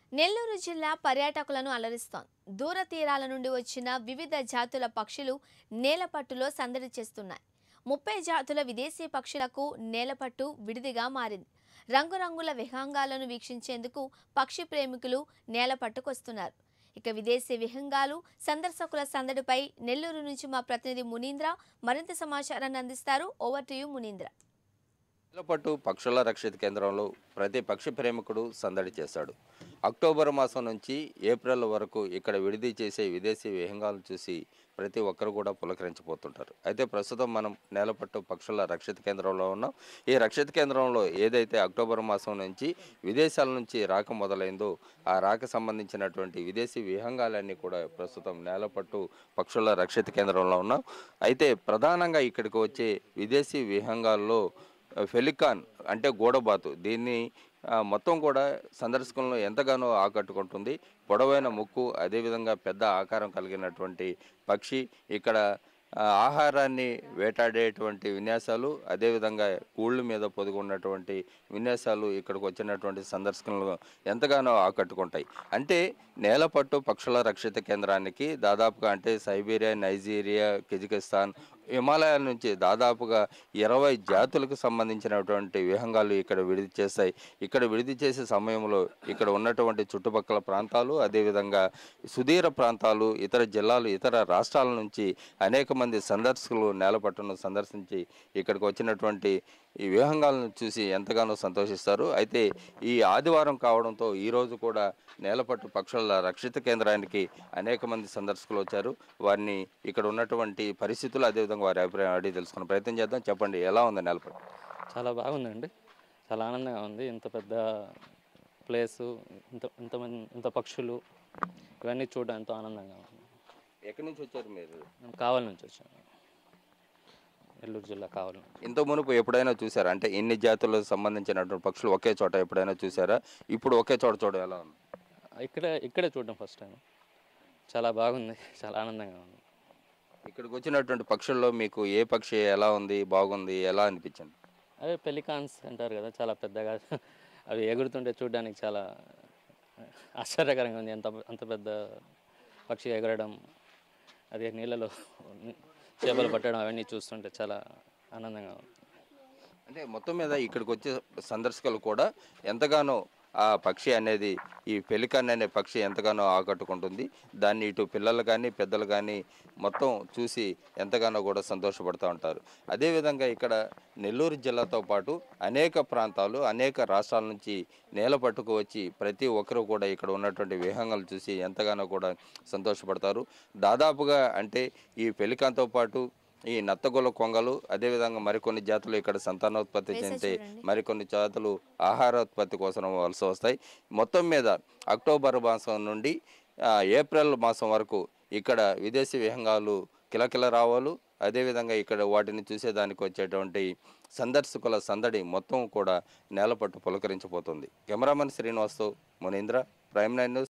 నెల్లూరు జిల్లా పర్యాటకులను అలరిస్తోంది దూర తీరాల నుండి వచ్చిన వివిధ జాతుల పక్షులు నేలపట్టులో సందడి చేస్తున్నాయి ముప్పై జాతుల విదేశీ పక్షులకు నేలపట్టు విడిదిగా మారింది రంగురంగుల విహంగాలను వీక్షించేందుకు పక్షి ప్రేమికులు నేలపట్టుకొస్తున్నారు ఇక విదేశీ విహంగాలు సందర్శకుల సందడిపై నెల్లూరు నుంచి మా ప్రతినిధి మునీంద్ర మరింత సమాచారాన్ని అందిస్తారు ఓవర్ టు యు మునీంద్ర పట్టు పక్షుల రక్షిత కేంద్రంలో ప్రతి పక్షి ప్రేమికుడు సందడి చేశాడు అక్టోబర్ మాసం నుంచి ఏప్రిల్ వరకు ఇక్కడ విడిది చేసే విదేశీ విహంగాలను చూసి ప్రతి ఒక్కరు కూడా పులకరించిపోతుంటారు అయితే ప్రస్తుతం మనం నేలపట్టు పక్షుల రక్షిత కేంద్రంలో ఉన్నాం ఈ రక్షిత కేంద్రంలో ఏదైతే అక్టోబర్ మాసం నుంచి విదేశాల నుంచి రాక మొదలైందో ఆ రాక సంబంధించినటువంటి విదేశీ విహంగాలన్నీ కూడా ప్రస్తుతం నేలపట్టు పక్షుల రక్షిత కేంద్రంలో ఉన్నాం అయితే ప్రధానంగా ఇక్కడికి వచ్చే విదేశీ విహంగాల్లో ఫెలికాన్ అంటే గూడబాతు దీన్ని ఆ, మొత్తం కూడా సందర్శకులను ఎంతగానో ఆకట్టుకుంటుంది పొడవైన ముక్కు అదేవిధంగా పెద్ద ఆకారం కలిగినటువంటి పక్షి ఇక్కడ ఆ, ఆహారాన్ని వేటాడేటువంటి విన్యాసాలు అదేవిధంగా ఊళ్ళ మీద పొదిగి ఉన్నటువంటి విన్యాసాలు ఇక్కడికి వచ్చినటువంటి సందర్శకులను ఎంతగానో ఆకట్టుకుంటాయి అంటే నేలపట్టు పక్షుల రక్షిత కేంద్రానికి దాదాపుగా అంటే సైబీరియా నైజీరియా కిజికిస్తాన్ హిమాలయాల నుంచి దాదాపుగా ఇరవై జాతులకు సంబంధించినటువంటి విహంగాలు ఇక్కడ విడిది చేస్తాయి ఇక్కడ విడిది చేసే సమయంలో ఇక్కడ ఉన్నటువంటి చుట్టుపక్కల ప్రాంతాలు అదేవిధంగా సుదీర ప్రాంతాలు ఇతర జిల్లాలు ఇతర రాష్ట్రాల నుంచి అనేక మంది సందర్శకులు నేలపట్టును సందర్శించి ఇక్కడికి వచ్చినటువంటి ఈ విహంగాలను చూసి ఎంతగానో సంతోషిస్తారు అయితే ఈ ఆదివారం కావడంతో ఈరోజు కూడా నేలపట్టు పక్షుల రక్షిత కేంద్రానికి అనేక మంది సందర్శకులు వచ్చారు వారిని ఇక్కడ ఉన్నటువంటి పరిస్థితులు అదేవిధంగా వారి అభిప్రాయం అడిగి తెలుసుకునే ప్రయత్నం చేద్దాం చెప్పండి ఎలా ఉంది నేలపట్టు చాలా బాగుందండి చాలా ఆనందంగా ఉంది ఇంత పెద్ద ప్లేసు ఇంత ఇంతమంది ఇంత పక్షులు ఇవన్నీ చూడడం ఎంతో ఆనందంగా ఉంది ఎక్కడి నుంచి వచ్చారు మీరు మేము కావాలి నుంచి వచ్చాము నెల్లూరు జిల్లా కావాలి నుంచి ఇంత మునుపు ఎప్పుడైనా చూసారా అంటే ఇన్ని జాతులకు సంబంధించినటువంటి పక్షులు ఒకే చోట ఎప్పుడైనా చూసారా ఇప్పుడు ఒకే చోట చూడడం ఎలా ఉంది ఇక్కడే ఇక్కడే చూడడం ఫస్ట్ టైం చాలా బాగుంది చాలా ఆనందంగా ఉంది ఇక్కడికి వచ్చినటువంటి పక్షుల్లో మీకు ఏ పక్షి ఎలా ఉంది బాగుంది ఎలా అనిపించింది అదే పెలికాన్స్ అంటారు కదా చాలా పెద్దగా అవి ఎగురుతుంటే చూడడానికి చాలా ఆశ్చర్యకరంగా ఉంది ఎంత అంత పెద్ద పక్షి ఎగరడం అది నీళ్ళలో చేపలు పట్టడం అవన్నీ చూస్తుంటే చాలా ఆనందంగా ఉంది అంటే మొత్తం మీద ఇక్కడికి వచ్చే సందర్శకులు కూడా ఎంతగానో ఆ పక్షి అనేది ఈ పెలికాన్ అనే పక్షి ఎంతగానో ఆకట్టుకుంటుంది దాన్ని ఇటు పిల్లలు కానీ పెద్దలు కానీ మొత్తం చూసి ఎంతగానో కూడా సంతోషపడుతూ ఉంటారు అదేవిధంగా ఇక్కడ నెల్లూరు జిల్లాతో పాటు అనేక ప్రాంతాలు అనేక రాష్ట్రాల నుంచి నేల పట్టుకు వచ్చి ప్రతి ఒక్కరూ కూడా ఇక్కడ ఉన్నటువంటి విహంగాలు చూసి ఎంతగానో కూడా సంతోషపడతారు దాదాపుగా అంటే ఈ పెలికాన్తో పాటు ఈ నత్తగొల కొంగలు అదేవిధంగా మరికొన్ని జాతులు ఇక్కడ సంతానోత్పత్తి చెందితే మరికొన్ని జాతులు ఆహారోత్పత్తి కోసం వలస వస్తాయి మొత్తం మీద అక్టోబర్ మాసం నుండి ఆ, ఏప్రిల్ మాసం వరకు ఇక్కడ విదేశీ విహంగాలు కిలకిల రావాలు అదేవిధంగా ఇక్కడ వాటిని చూసేదానికి వచ్చేటువంటి సందర్శకుల సందడి మొత్తం కూడా నేలపట్టు పులకరించిపోతుంది కెమెరామెన్ శ్రీనివాస్తో మునీంద్ర ప్రైమ్ నైన్ న్యూస్